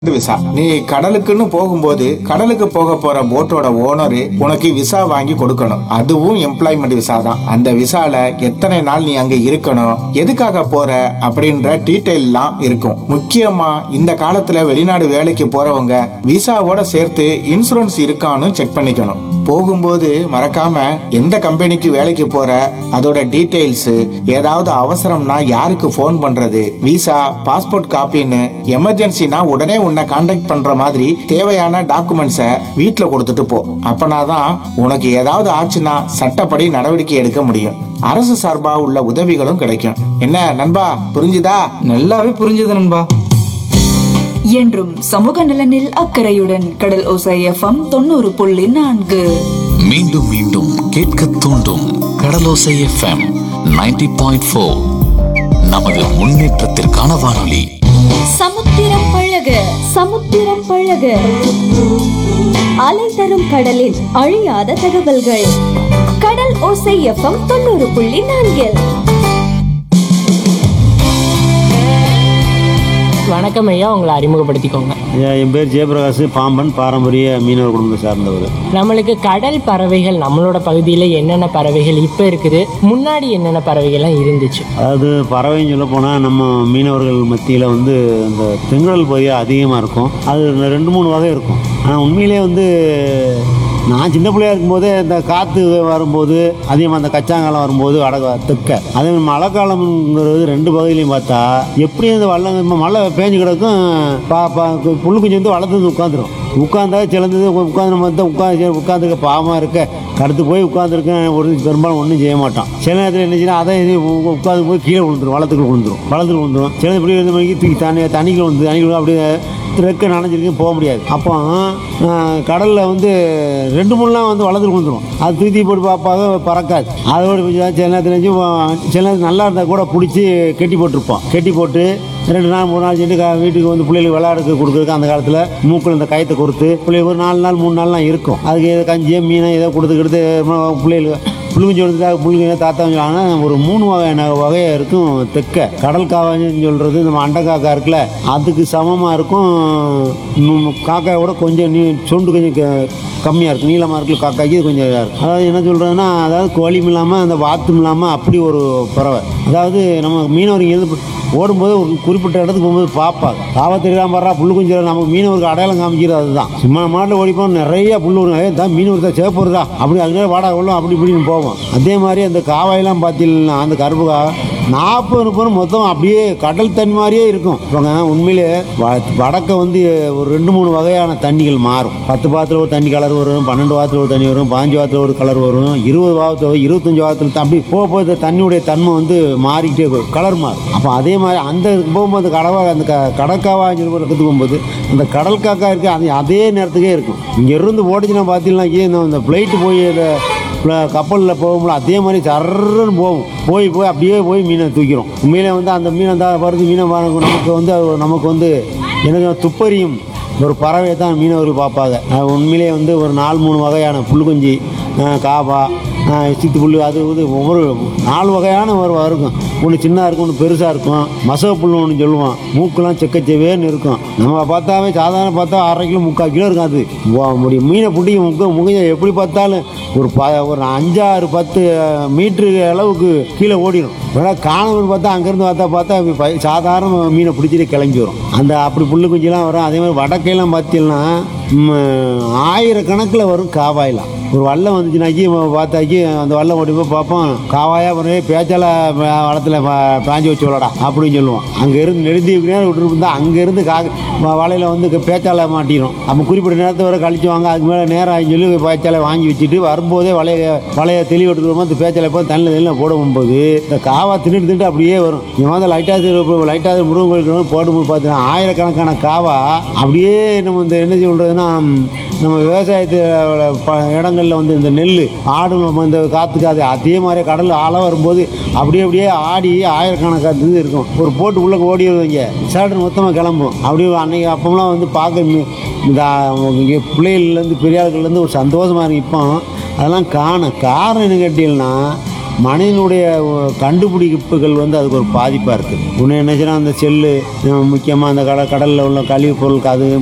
visa நீ கடலுக்குன்னு போகும்போது கடலுக்கு போக போற போட்டோட ஓனரு உனக்கு விசா வாங்கி கொடுக்கணும் அதுவும் எம்ப்ளாய்மெண்ட் விசா தான் அந்த விசால எத்தனை நாள் நீ அங்க இருக்கணும் எதுக்காக போற அப்படின்ற டீட்டெயில் எல்லாம் இருக்கும் முக்கியமா இந்த காலத்துல வெளிநாடு வேலைக்கு போறவங்க விசாவோட சேர்த்து இன்சூரன்ஸ் இருக்கான்னு செக் பண்ணிக்கணும் போகும்போது மறக்காம எந்த கம்பெனிக்கு வேலைக்கு போற அதோட டீடைல்ஸ் ஏதாவது அவசரம்னா யாருக்கு ஃபோன் பண்றது விசா பாஸ்போர்ட் காப்பின்னு எமர்ஜென்சினா உடனே உன்னை காண்டாக்ட் பண்ற மாதிரி தேவையான டாக்குமெண்ட்ஸை வீட்ல கொடுத்துட்டு போ அப்பனாதான் உனக்கு ஏதாவது ஆச்சுன்னா சட்டப்படி நடவடிக்கை எடுக்க முடியும் அரசு சார்பா உள்ள உதவிகளும் கிடைக்கும் என்ன நண்பா புரிஞ்சுதா நல்லாவே புரிஞ்சது நண்பா என்றும் சமூக நலனில் அக்கறையுடன் கடல் ஓசை எஃப்எம் தொண்ணூறு புள்ளி நான்கு மீண்டும் மீண்டும் கேட்க தூண்டும் கடலோசை எஃப்எம் 90.4 பாயிண்ட் ஃபோர் நமது முன்னேற்றத்திற்கான வானொலி சமுத்திரம் பழக சமுத்திரம் பழக அலை தரும் கடலின் அழியாத தகவல்கள் கடல் ஓசை எஃப்எம் தொண்ணூறு புள்ளி நான்கில் வணக்கம் ஐயா உங்களை அறிமுகப்படுத்திக்கோங்க ஐயா, என் பேர் ஜெயபிரகாஷ் பாம்பன் பாரம்பரிய மீனவர் குடும்பத்தை சார்ந்தவர் நம்மளுக்கு கடல் பறவைகள் நம்மளோட பகுதியில் என்னென்ன பறவைகள் இப்போ இருக்குது முன்னாடி என்னென்ன பறவைகள்லாம் இருந்துச்சு அதாவது பறவைன்னு சொல்ல போனால் நம்ம மீனவர்கள் மத்தியில் வந்து இந்த தெங்கல் பகுதி அதிகமாக இருக்கும் அது ரெண்டு மூணு வகை இருக்கும் ஆனால் உண்மையிலே வந்து நான் சின்ன பிள்ளையா இருக்கும்போதே இந்த காற்று வரும்போது அதிகமாக அந்த கச்சாங்காலம் வரும்போது வடக தெக்க அதே மாதிரி மழை காலம்ங்கிறது ரெண்டு பகுதியிலையும் பார்த்தா எப்படி இந்த வல்லம் இப்போ மழை பேஞ்சு கிடக்கும் பா பா புல்லு குஞ்சு வந்து வளர்த்து வந்து உட்காந்துரும் உட்காந்தா சிலந்தது உட்காந்து நம்ம தான் உட்காந்து உட்காந்துருக்க பாவமாக இருக்க கடுத்து போய் உட்காந்துருக்கேன் ஒரு பெரும்பாலும் ஒன்றும் செய்ய மாட்டான் சில நேரத்தில் என்ன செய்யணும் அதை இது உட்காந்து போய் கீழே விழுந்துரும் வளத்துக்குள்ள விழுந்துரும் வளத்துக்கு விழுந்துரும் சில இப்படி இருந்த மணிக்கு தூக்கி தண்ணி தண்ணிக்குள்ள வந்து தண்ணிக்குள்ள அப்படியே ரெக்க நனைஞ்சிருக்கு போக முடியாது அப்போ கடலில் வந்து ரெண்டு மூணுலாம் வந்து வளர்ந்து விழுந்துரும் அது தூக்கி போட்டு பார்ப்பாங்க பறக்காது அதோட கொஞ்சம் சில நேரத்தில் இருந்துச்சு, சில நேரத்தில் நல்லா இருந்தால் கூட பிடிச்சி கெட்டி போட்டிருப்போம் கெட்டி போட்டு ரெண்டு நாள் மூணு நாள் சென்று க- வீட்டுக்கு வந்து பிள்ளைகளுக்கு விளையாடுறதுக்கு கொடுக்குறதுக்கு அந்த காலத்தில் மூக்கில் இந்த கயத்தை கொடுத்து பிள்ளைங்க ஒரு நாலு நாள் மூணு நாள்லாம் இருக்கும் அதுக்கு ஏதோ கஞ்சியோ மீனோ ஏதோ கொடுத்துக்கிட்டு பிள்ளைகளுக்கு புழுங்கி கொடுத்தா புழுங்க தாத்தா ஆனால் ஒரு மூணு வகையான வகையாக இருக்கும் தெக்க கடல் காவான்னு சொல்கிறது நம்ம அண்டைக்காக்கா இருக்குல்ல அதுக்கு சமமாக இருக்கும் ம், காக்காயோட கொஞ்சம் நீ சொண்டு கொஞ்சம் க- கம்மியாக இருக்கும் நீளமாக இருக்கும் காக்காய்க்கு இது கொஞ்சம் இதாக இருக்கும் அதாவது என்ன சொல்கிறதுன்னா அதாவது கோழியும் இல்லாமல் அந்த வாத்தும் இல்லாமல் அப்படி ஒரு பறவை அதாவது நம்ம மீனவர்கள் எது ஓடும்போது ஒரு குறிப்பிட்ட இடத்துக்கு போகும்போது பார்ப்பாங்க காவ தெரியாம பாடுறா புல்லு குஞ்சு நமக்கு மீனவருக்கு அடையாளம் காமிக்கிறது அதுதான் சும்மா மாட்டில் ஓடிப்போம் நிறைய புல்லு வரும் ஏ தான் மீனவர் தான் சேப்படுறதா அப்படி அதுக்கு வாடா உள்ளோம் அப்படி இப்படின்னு போவோம் அதே மாதிரி அந்த காவாயெல்லாம் பார்த்தீங்கன்னா அந்த கருப்பு காவா நாற்பது முப்பது மொத்தம் அப்படியே கடல் தண்ணி மாதிரியே இருக்கும் இவங்க உண்மையிலே வ- வடக்க வந்து ஒரு ரெண்டு மூணு வகையான தண்ணிகள் மாறும் பத்து பாத்தில் ஒரு தண்ணி கலர் வரும் பன்னெண்டு வாரத்தில் ஒரு தண்ணி வரும் பாஞ்சு வாரத்தில் ஒரு கலர் வரும் இருபது வாரத்தில் இருபத்தஞ்சு வாரத்தில் அப்படி போக போக இந்த தண்ணியுடைய தன்மை வந்து மாறிக்கிட்டே இருக்கும் கலர் மாறும் அப்போ அதே மாதிரி அந்த இதுக்கு போகும்போது கடவா அந்த க கடற்காவான்னு சொல்லி கற்றுக்கு போகும்போது அந்த கடல் காக்கா இருக்குது அது அதே நேரத்துக்கே இருக்கும் இங்கே இருந்து ஓடிச்சுன்னா பார்த்தீங்கன்னா இந்த இந்த ஃப்ளைட்டு போய் இந்த கப்பலில் போகும்போது அதே மாதிரி சர்றன்னு போகும் போய் போய் அப்படியே போய் மீனை தூக்கிறோம் உண்மையிலே வந்து அந்த மீனை தான் வருது மீனை பாருங்க நமக்கு வந்து அது நமக்கு வந்து எனக்கு துப்பறியும் ஒரு பறவையை தான் மீனவர்கள் பார்ப்பாங்க அது உண்மையிலே வந்து ஒரு நாலு மூணு வகையான புல்குஞ்சி காபா சித்து புல் அது இது ஒவ்வொரு நாலு வகையான ஒரு இருக்கும் ஒன்று சின்னதாக இருக்கும் ஒன்று பெருசாக இருக்கும் மசவ புல் ஒன்று சொல்லுவோம் மூக்கெல்லாம் செக்கச்செவேன்னு இருக்கும் நம்ம பார்த்தாவே சாதாரண பார்த்தா அரை கிலோ முக்கால் கிலோ இருக்கும் அது வா- முடியும் மீனை பிடிக்க முக்க முகிஞ்ச எப்படி பார்த்தாலும் ஒரு ப ஒரு அஞ்சாறு பத்து மீட்ரு அளவுக்கு கீழே ஓடிடும் வேணா காணவன் பார்த்தா அங்கேருந்து பார்த்தா பார்த்தா இப்படி ப- சாதாரண மீனை பிடிச்சிட்டு கிளம்பி வரும் அந்த அப்படி புல்லு குஞ்சிலாம் வரும் அதே மாதிரி வடக்கையெல்லாம் பார்த்தீங்கன்னா ம், ஆயிரக்கணக்கில் வரும் காவாயெல்லாம் ஒரு வல்லம் வந்துச்சுனாக்கி பார்த்தாக்கி அந்த வல்லம் ஓடி போய் பார்ப்போம் காவாயா வரும் பேச்சால வளத்தில் பாஞ்சு வச்சு விளாடா அப்படின்னு சொல்லுவோம் அங்கேருந்து நெருந்தி நேரம் விட்டுருந்தா அங்கேருந்து கா வ- வலையில் வந்து க- பேச்சால மாட்டிடும் அப்போ குறிப்பிட்ட நேரத்தை வரை கழிச்சு வாங்க அதுக்கு மேலே நேரம் ஆகி சொல்லி பேச்சாலை வாங்கி வச்சுட்டு வரும்போதே வலைய வலையை தெளி விட்டுருவோம் அந்த பேச்சாலை போய் தண்ணியில் தண்ணியில் போடும்போது இந்த காவா தின்னுட்டு தின்னுட்டு அப்படியே வரும் இவன் வந்து லைட்டாக லைட்டாக முருகன் கோயிலுக்கு போடும்போது பார்த்தீங்கன்னா ஆயிரக்கணக்கான காவா அப்படியே நம்ம இந்த என்ன சொல்கிறதுனா நம்ம விவசாயத்து ப- இடங்கள்ல வந்து இந்த நெல் ஆடு நம்ம இந்த காற்றுக்கு அது அதே மாதிரி கடல் ஆழ வரும்போது அப்படியே அப்படியே ஆடி ஆயிரக்கணக்கான இது இருக்கும் ஒரு போட்டு உள்ளே ஓடி வருவீங்க சேட்டன் மொத்தமாக கிளம்பும் அப்படியே அன்னைக்கு அப்போலாம் வந்து பார்க்க மி- இந்த இங்கே பிள்ளைகள்லேருந்து பெரிய ஆளுகள்லேருந்து ஒரு சந்தோஷமாக இருக்கு இப்போ அதெல்லாம் காணும் காரணம் என்ன கேட்டீங்கன்னா மனிதனுடைய அஹ், கண்டுபிடிப்புகள் வந்து அதுக்கு ஒரு பாதிப்பாக இருக்குது ஒன்று என்னச்சுன்னா அந்த செல்லு முக்கியமாக அந்த கடல் கடலில் உள்ள கழிவுப் பொருளுக்கு அது